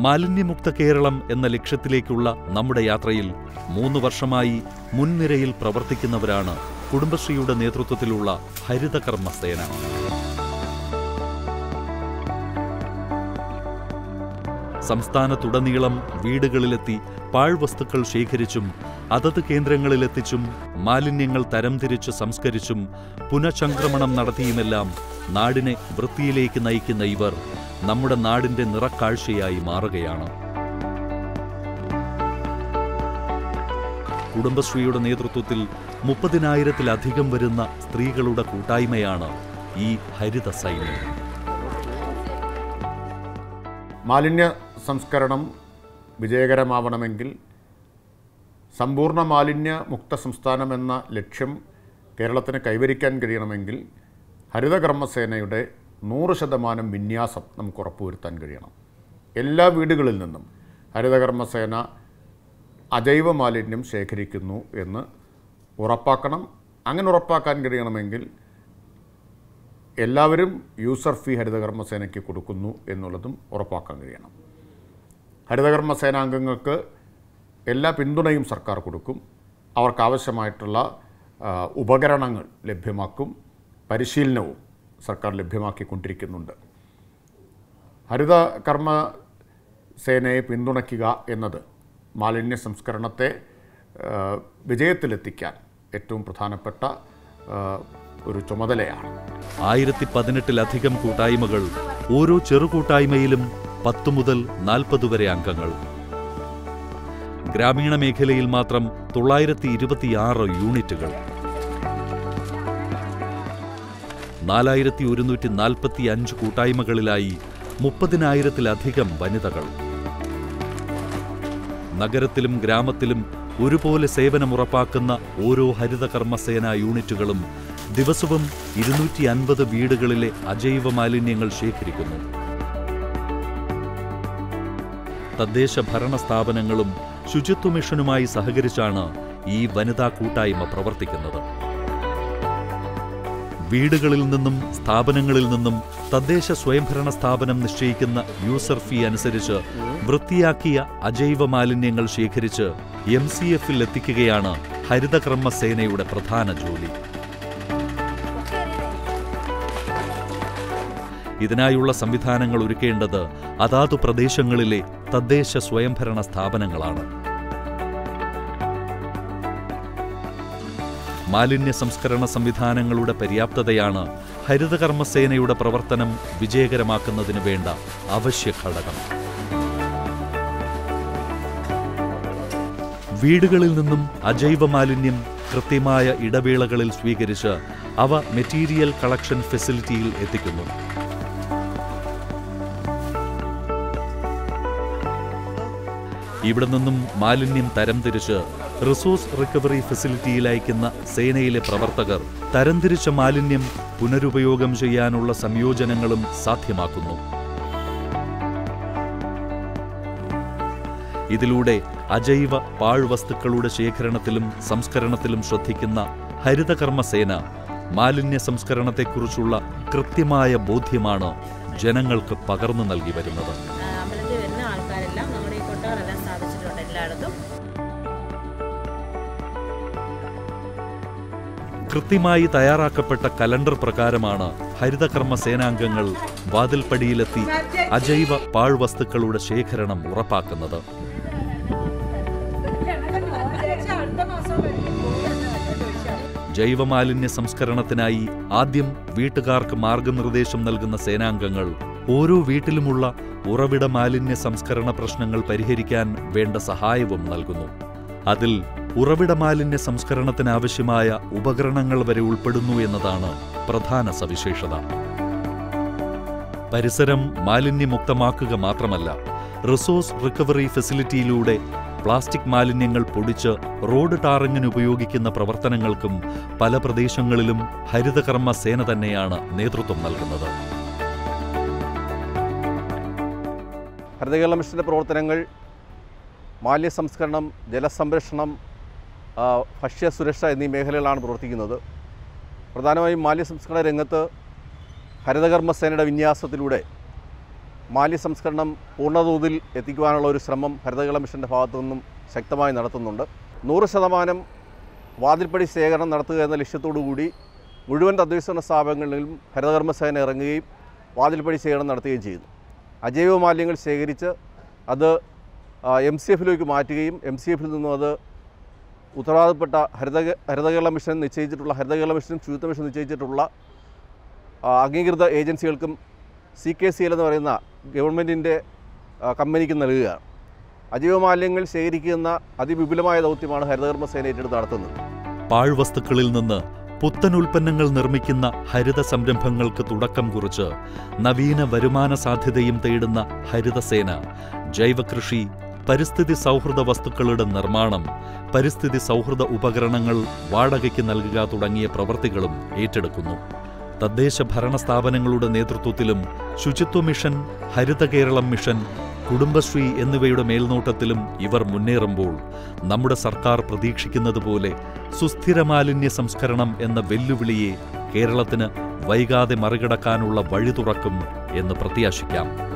മാലിന്യമുക്ത കേരളം എന്ന ലക്ഷ്യത്തിലേക്കുള്ള നമ്മുടെ യാത്രയിൽ മൂന്ന് വർഷമായി മുൻനിരയിൽ പ്രവർത്തിക്കുന്നവരാണ് കുടുംബശ്രീയുടെ നേതൃത്വത്തിലുള്ള ഹരിതകർമ്മസേന സംസ്ഥാനത്തുടനീളം വീടുകളിലെത്തി പാഴ്വസ്തുക്കൾ ശേഖരിച്ചും അതത് കേന്ദ്രങ്ങളിലെത്തിച്ചും മാലിന്യങ്ങൾ തരംതിരിച്ച് സംസ്കരിച്ചും പുനഃചംക്രമണം നടത്തിയുമെല്ലാം നാടിനെ വൃത്തിയിലേക്ക് നയിക്കുന്ന ഇവർ നമ്മുടെ നാടിന്റെ നിറക്കാഴ്ചയായി മാറുകയാണ് കുടുംബശ്രീയുടെ നേതൃത്വത്തിൽ മുപ്പതിനായിരത്തിലധികം വരുന്ന സ്ത്രീകളുടെ കൂട്ടായ്മയാണ് ഈ ഹരിത സൈന്യം മാലിന്യ സംസ്കരണം വിജയകരമാവണമെങ്കിൽ സമ്പൂർണ്ണ മാലിന്യ മുക്ത സംസ്ഥാനം എന്ന ലക്ഷ്യം കേരളത്തിന് കൈവരിക്കാൻ കഴിയണമെങ്കിൽ ഹരിതകർമ്മസേനയുടെ നൂറ് ശതമാനം വിന്യാസം നമുക്ക് ഉറപ്പുവരുത്താൻ കഴിയണം എല്ലാ വീടുകളിൽ നിന്നും ഹരിതകർമ്മസേന അജൈവ മാലിന്യം ശേഖരിക്കുന്നു എന്ന് ഉറപ്പാക്കണം അങ്ങനെ ഉറപ്പാക്കാൻ കഴിയണമെങ്കിൽ എല്ലാവരും യൂസർ ഫീ ഹരിതകർമ്മസേനയ്ക്ക് കൊടുക്കുന്നു എന്നുള്ളതും ഉറപ്പാക്കാൻ കഴിയണം ഹരിതകർമ്മസേനാംഗങ്ങൾക്ക് എല്ലാ പിന്തുണയും സർക്കാർ കൊടുക്കും അവർക്കാവശ്യമായിട്ടുള്ള ആ, ഉപകരണങ്ങൾ ലഭ്യമാക്കും പരിശീലനവും സർക്കാർ ലഭ്യമാക്കിക്കൊണ്ടിരിക്കുന്നുണ്ട് ഹരിതകർമ്മ സേനയെ പിന്തുണയ്ക്കുക എന്നത് മാലിന്യ സംസ്കരണത്തെ ആ, വിജയത്തിലെത്തിക്കാൻ ഏറ്റവും പ്രധാനപ്പെട്ട ആ, ഒരു ചുമതലയാണ് ആയിരത്തി പതിനെട്ടിലധികം കൂട്ടായ്മകൾ ഓരോ ചെറുകൂട്ടായ്മയിലും പത്തു മുതൽ നാൽപ്പത് വരെ അംഗങ്ങൾ ഗ്രാമീണ മേഖലയിൽ മാത്രം തൊള്ളായിരത്തി ഇരുപത്തിയാറ് യൂണിറ്റുകൾ നാലായിരത്തി ഒരുന്നൂറ്റി നാൽപ്പത്തി അഞ്ച് കൂട്ടായ്മകളിലായി മുപ്പതിനായിരത്തിലധികം വനിതകൾ നഗരത്തിലും ഗ്രാമത്തിലും ഒരുപോലെ സേവനമുറപ്പാക്കുന്ന ഓരോ ഹരിതകർമ്മസേന യൂണിറ്റുകളും ദിവസവും ഇരുന്നൂറ്റി അൻപത് വീടുകളിലെ അജൈവ മാലിന്യങ്ങൾ ശേഖരിക്കുന്നു തദ്ദേശ ഭരണ സ്ഥാപനങ്ങളും ശുചിത്വ മിഷനുമായി സഹകരിച്ചാണ് ഈ വനിതാ കൂട്ടായ്മ പ്രവർത്തിക്കുന്നത് വീടുകളിൽ നിന്നും സ്ഥാപനങ്ങളിൽ നിന്നും തദ്ദേശ സ്വയംഭരണ സ്ഥാപനം നിശ്ചയിക്കുന്ന യൂസർ ഫീ അനുസരിച്ച് വൃത്തിയാക്കിയ അജൈവ മാലിന്യങ്ങൾ ശേഖരിച്ച് എം സി എഫിൽ എത്തിക്കുകയാണ് ഹരിതകർമ്മ സേനയുടെ പ്രധാന ജോലി ഇതിനായുള്ള സംവിധാനങ്ങൾ ഒരുക്കേണ്ടത് അതാതു പ്രദേശങ്ങളിലെ തദ്ദേശ സ്വയംഭരണ സ്ഥാപനങ്ങളാണ് മാലിന്യ സംസ്കരണ സംവിധാനങ്ങളുടെ പര്യാപ്തതയാണ് ഹരിതകർമ്മസേനയുടെ പ്രവർത്തനം വിജയകരമാക്കുന്നതിന് വേണ്ട അവശ്യ ഘടകം വീടുകളിൽ നിന്നും അജൈവ മാലിന്യം കൃത്യമായ ഇടവേളകളിൽ സ്വീകരിച്ച് അവ മെറ്റീരിയൽ കളക്ഷൻ ഫെസിലിറ്റിയിൽ എത്തിക്കുന്നു ഇവിടെ നിന്നും മാലിന്യം തരംതിരിച്ച് റിസോഴ്സ് റിക്കവറി ഫെസിലിറ്റിയിൽ അയക്കുന്ന സേനയിലെ പ്രവർത്തകർ തരംതിരിച്ച മാലിന്യം പുനരുപയോഗം ചെയ്യാനുള്ള സംയോജനങ്ങളും സാധ്യമാക്കുന്നു ഇതിലൂടെ അജൈവ പാഴ്വസ്തുക്കളുടെ ശേഖരണത്തിലും സംസ്കരണത്തിലും ശ്രദ്ധിക്കുന്ന ഹരിതകർമ്മ സേന മാലിന്യ സംസ്കരണത്തെക്കുറിച്ചുള്ള കൃത്യമായ ബോധ്യമാണ് ജനങ്ങൾക്ക് പകർന്നു നൽകി വരുന്നത് ആ, അമ്പലത്തിൽ വരുന്ന ആൾക്കാരെല്ലാം നമ്മുടെ ഈ കൊട്ടകളെല്ലാം സ്ഥാപിച്ചിട്ടുണ്ട് എല്ലായിടത്തും കൃത്യമായി തയ്യാറാക്കപ്പെട്ട കലണ്ടർ പ്രകാരമാണ് ഹരിതകർമ്മ സേനാംഗങ്ങൾ വാതിൽപ്പടിയിലെത്തി അജൈവ പാഴ്വസ്തുക്കളുടെ ശേഖരണം ഉറപ്പാക്കുന്നത് ജൈവമാലിന്യ സംസ്കരണത്തിനായി ആദ്യം വീട്ടുകാർക്ക് മാർഗനിർദ്ദേശം നൽകുന്ന സേനാംഗങ്ങൾ ഓരോ വീട്ടിലുമുള്ള ഉറവിട മാലിന്യ സംസ്കരണ പ്രശ്നങ്ങൾ പരിഹരിക്കാൻ വേണ്ട സഹായവും നൽകുന്നു അതിൽ ഉറവിട മാലിന്യ സംസ്കരണത്തിനാവശ്യമായ ഉപകരണങ്ങൾ വരെ ഉൾപ്പെടുന്നു എന്നതാണ് പ്രധാന സവിശേഷത പരിസരം മാലിന്യമുക്തമാക്കുക മാത്രമല്ല റിസോഴ്സ് റിക്കവറി ഫെസിലിറ്റിയിലൂടെ പ്ലാസ്റ്റിക് മാലിന്യങ്ങൾ പൊടിച്ച് റോഡ് ടാറിങ്ങിന് ഉപയോഗിക്കുന്ന പ്രവർത്തനങ്ങൾക്കും പല പ്രദേശങ്ങളിലും ഹരിതകർമ്മ സേന തന്നെയാണ് നേതൃത്വം നൽകുന്നത് ഹരിതകേരള മിഷൻ്റെ പ്രവർത്തനങ്ങൾ മാലിന്യ സംസ്കരണം ജലസംരക്ഷണം ആ, ഭക്ഷ്യസുരക്ഷ എന്നീ മേഖലകളാണ് പ്രവർത്തിക്കുന്നത് പ്രധാനമായും മാലിന്യ സംസ്കരണ രംഗത്ത് ഹരിതകർമ്മ സേനയുടെ വിന്യാസത്തിലൂടെ മാലിന്യ സംസ്കരണം പൂർണ്ണതോതിൽ എത്തിക്കുവാനുള്ള ഒരു ശ്രമം ഹരിതകേരള മിഷൻ്റെ ഭാഗത്തു നിന്നും ശക്തമായി നടത്തുന്നുണ്ട് നൂറ് ശതമാനം വാതിൽപ്പടി ശേഖരണം നടത്തുക എന്ന ലക്ഷ്യത്തോടു കൂടി മുഴുവൻ തദ്ദേശഭരണ സ്ഥാപനങ്ങളിലും ഹരിതകർമ്മസേന ഇറങ്ങുകയും വാതിൽപ്പടി ശേഖരണം നടത്തുകയും ചെയ്യുന്നു അജൈവ മാലിന്യങ്ങൾ ശേഖരിച്ച് അത് എം സി എഫിലേക്ക് മാറ്റുകയും എം സി എഫിൽ നിന്നും അത് ഉത്തരവാദപ്പെട്ട ഹരിത ഹരിതകേരള മിഷൻ നിശ്ചയിച്ചിട്ടുള്ള ഹരിതകേരള മിഷനും ശുചിത്വ മിഷൻ നിശ്ചയിച്ചിട്ടുള്ള ആ, അംഗീകൃത ഏജൻസികൾക്കും സി കെ സി എൽ എന്ന് പറയുന്ന ഗവൺമെൻറ്റിൻ്റെ കമ്പനിക്ക് നൽകുകയാണ് അജൈവ മാലിന്യങ്ങൾ ശേഖരിക്കുന്ന അതിവിപുലമായ ദൗത്യമാണ് ഹരിതകർമ്മസേന ഏറ്റെടുത്ത് നടത്തുന്നത് പാഴ്വസ്തുക്കളിൽ നിന്ന് പുത്തൻ ഉൽപ്പന്നങ്ങൾ നിർമ്മിക്കുന്ന ഹരിത സംരംഭങ്ങൾക്ക് തുടക്കം കുറിച്ച് നവീന വരുമാന സാധ്യതയും തേടുന്ന ഹരിതസേന ജൈവകൃഷി പരിസ്ഥിതി സൗഹൃദ വസ്തുക്കളുടെ നിർമ്മാണം പരിസ്ഥിതി സൗഹൃദ ഉപകരണങ്ങൾ വാടകയ്ക്ക് നൽകുക തുടങ്ങിയ പ്രവൃത്തികളും ഏറ്റെടുക്കുന്നു തദ്ദേശ ഭരണ സ്ഥാപനങ്ങളുടെ നേതൃത്വത്തിലും ശുചിത്വ മിഷൻ ഹരിത കേരളം മിഷൻ കുടുംബശ്രീ എന്നിവയുടെ മേൽനോട്ടത്തിലും ഇവർ മുന്നേറുമ്പോൾ നമ്മുടെ സർക്കാർ പ്രതീക്ഷിക്കുന്നതുപോലെ സുസ്ഥിര മാലിന്യ സംസ്കരണം എന്ന വെല്ലുവിളിയെ കേരളത്തിന് വൈകാതെ മറികടക്കാനുള്ള വഴി തുറക്കും എന്ന് പ്രത്യാശിക്കാം